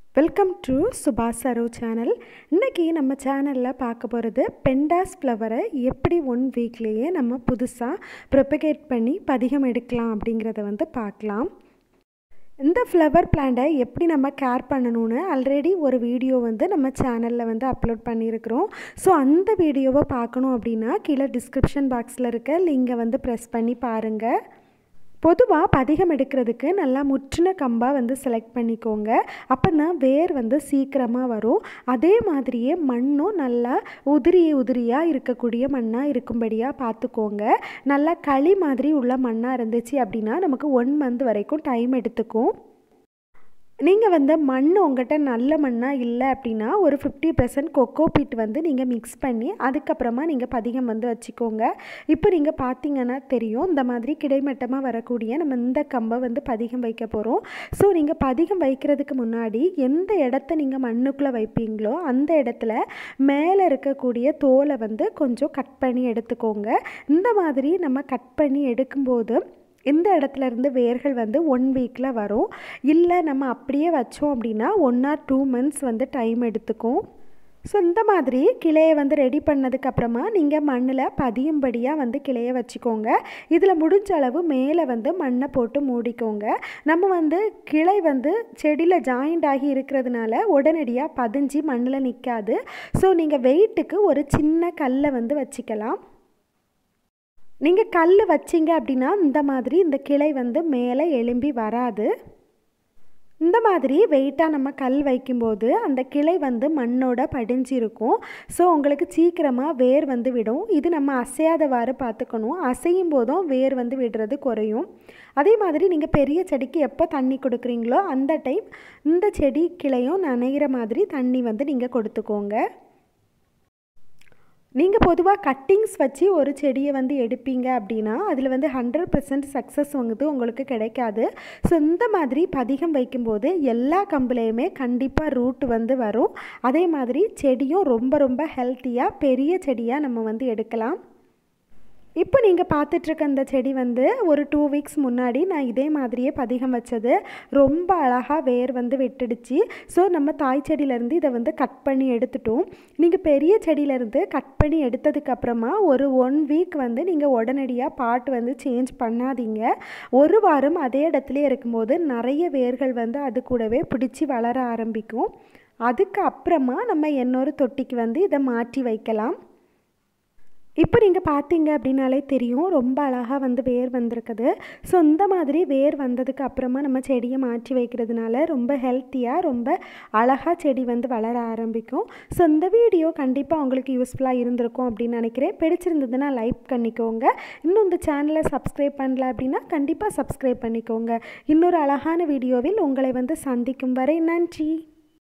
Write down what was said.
welcome to சுபாஷ் Saro channel இன்றைக்கி நம்ம சேனலில் பார்க்க போகிறது பெண்டாஸ் ஃப்ளவரை எப்படி ஒன் வீக்லேயே நம்ம புதுசாக ப்ரொபகேட் பண்ணி பதிகம் எடுக்கலாம் அப்படிங்கிறத வந்து பார்க்கலாம் இந்த ஃப்ளவர் பிளான்ட்டை எப்படி நம்ம கேர் பண்ணணும்னு ஆல்ரெடி ஒரு வீடியோ வந்து நம்ம சேனலில் வந்து அப்லோட் பண்ணியிருக்கிறோம் ஸோ அந்த வீடியோவை பார்க்கணும் அப்படின்னா கீழே டிஸ்கிரிப்ஷன் பாக்ஸில் இருக்க லிங்கை வந்து ப்ரெஸ் பண்ணி பாருங்கள் பொதுவாக பதிகம் எடுக்கிறதுக்கு நல்லா முற்றின கம்பாக வந்து செலக்ட் பண்ணிக்கோங்க அப்போ தான் வேர் வந்து சீக்கிரமாக வரும் அதே மாதிரியே மண்ணும் நல்லா உதிரி உதிரியாக இருக்கக்கூடிய மண்ணாக இருக்கும்படியாக பார்த்துக்கோங்க நல்லா களி மாதிரி உள்ள மண்ணாக இருந்துச்சு அப்படின்னா நமக்கு ஒன் மந்த் வரைக்கும் டைம் எடுத்துக்கும் நீங்கள் வந்து மண் உங்கள்கிட்ட நல்ல மண்ணாக இல்லை அப்படின்னா ஒரு ஃபிஃப்டி பர்சன்ட் கொக்கோ பீட் வந்து நீங்கள் மிக்ஸ் பண்ணி அதுக்கப்புறமா நீங்கள் பதிகம் வந்து வச்சுக்கோங்க இப்போ நீங்கள் பார்த்தீங்கன்னா தெரியும் இந்த மாதிரி கிடைமட்டமாக வரக்கூடிய நம்ம இந்த கம்பை வந்து பதிகம் வைக்க போகிறோம் ஸோ நீங்கள் பதிகம் வைக்கிறதுக்கு முன்னாடி எந்த இடத்த நீங்கள் மண்ணுக்குள்ளே வைப்பீங்களோ அந்த இடத்துல மேலே இருக்கக்கூடிய தோலை வந்து கொஞ்சம் கட் பண்ணி எடுத்துக்கோங்க இந்த மாதிரி நம்ம கட் பண்ணி எடுக்கும்போது இந்த இடத்துல இருந்து வேர்கள் வந்து ஒன் வீக்கில் வரும் இல்லை நம்ம அப்படியே வச்சோம் அப்படின்னா ஒன் ஆர் டூ மந்த்ஸ் வந்து டைம் எடுத்துக்கும் ஸோ இந்த மாதிரி கிளையை வந்து ரெடி பண்ணதுக்கப்புறமா நீங்கள் மண்ணில் பதியும்படியாக வந்து கிளையை வச்சுக்கோங்க இதில் முடிஞ்ச அளவு மேலே வந்து மண்ணை போட்டு மூடிக்கோங்க நம்ம வந்து கிளை வந்து செடியில் ஜாயிண்ட் ஆகி இருக்கிறதுனால உடனடியாக பதிஞ்சு மண்ணில் நிற்காது ஸோ நீங்கள் வெயிட்டுக்கு ஒரு சின்ன கல்லை வந்து வச்சுக்கலாம் நீங்கள் கல் வச்சிங்க அப்படின்னா இந்த மாதிரி இந்த கிளை வந்து மேலே எலும்பி வராது இந்த மாதிரி வெயிட்டாக நம்ம கல் வைக்கும்போது அந்த கிளை வந்து மண்ணோட படிஞ்சிருக்கும் ஸோ உங்களுக்கு சீக்கிரமாக வேர் வந்து விடும் இது நம்ம அசையாதவாறு பார்த்துக்கணும் அசையும் போதும் வேர் வந்து விடுறது குறையும் அதே மாதிரி நீங்கள் பெரிய செடிக்கு எப்போ தண்ணி கொடுக்குறீங்களோ அந்த டைம் இந்த செடி கிளையும் நனைகிற மாதிரி தண்ணி வந்து நீங்கள் கொடுத்துக்கோங்க நீங்கள் பொதுவாக கட்டிங்ஸ் வச்சு ஒரு செடியை வந்து எடுப்பீங்க அப்படின்னா அதில் வந்து ஹண்ட்ரட் பர்சன்ட் சக்ஸஸ் வந்து உங்களுக்கு கிடைக்காது ஸோ இந்த மாதிரி பதிகம் வைக்கும்போது எல்லா கம்புலேயுமே கண்டிப்பாக ரூட் வந்து வரும் அதே மாதிரி செடியும் ரொம்ப ரொம்ப ஹெல்த்தியாக பெரிய செடியாக நம்ம வந்து எடுக்கலாம் இப்போ நீங்கள் பார்த்துட்ருக்க அந்த செடி வந்து ஒரு டூ வீக்ஸ் முன்னாடி நான் இதே மாதிரியே பதிகம் வச்சது ரொம்ப அழகாக வேர் வந்து விட்டுடுச்சு ஸோ நம்ம தாய் செடியிலேருந்து இதை வந்து கட் பண்ணி எடுத்துட்டோம் நீங்கள் பெரிய செடியிலேருந்து கட் பண்ணி எடுத்ததுக்கப்புறமா ஒரு ஒன் வீக் வந்து நீங்கள் உடனடியாக பாட் வந்து சேஞ்ச் பண்ணாதீங்க ஒரு வாரம் அதே இடத்துல இருக்கும்போது நிறைய வேர்கள் வந்து அது கூடவே பிடிச்சி வளர ஆரம்பிக்கும் அதுக்கு அப்புறமா நம்ம இன்னொரு தொட்டிக்கு வந்து இதை மாற்றி வைக்கலாம் இப்போ நீங்கள் பார்த்தீங்க அப்படின்னாலே தெரியும் ரொம்ப அழகாக வந்து வேர் வந்திருக்குது ஸோ இந்த மாதிரி வேர் வந்ததுக்கு அப்புறமா நம்ம செடியை மாற்றி வைக்கிறதுனால ரொம்ப ஹெல்த்தியாக ரொம்ப அழகாக செடி வந்து வளர ஆரம்பிக்கும் ஸோ இந்த வீடியோ கண்டிப்பாக உங்களுக்கு யூஸ்ஃபுல்லாக இருந்திருக்கும் அப்படின்னு நினைக்கிறேன் பிடிச்சிருந்ததுன்னா லைக் பண்ணிக்கோங்க இன்னும் இந்த சேனலை சப்ஸ்கிரைப் பண்ணல அப்படின்னா கண்டிப்பாக சப்ஸ்கிரைப் பண்ணிக்கோங்க இன்னொரு அழகான வீடியோவில் உங்களை வந்து சந்திக்கும் வரை நன்றி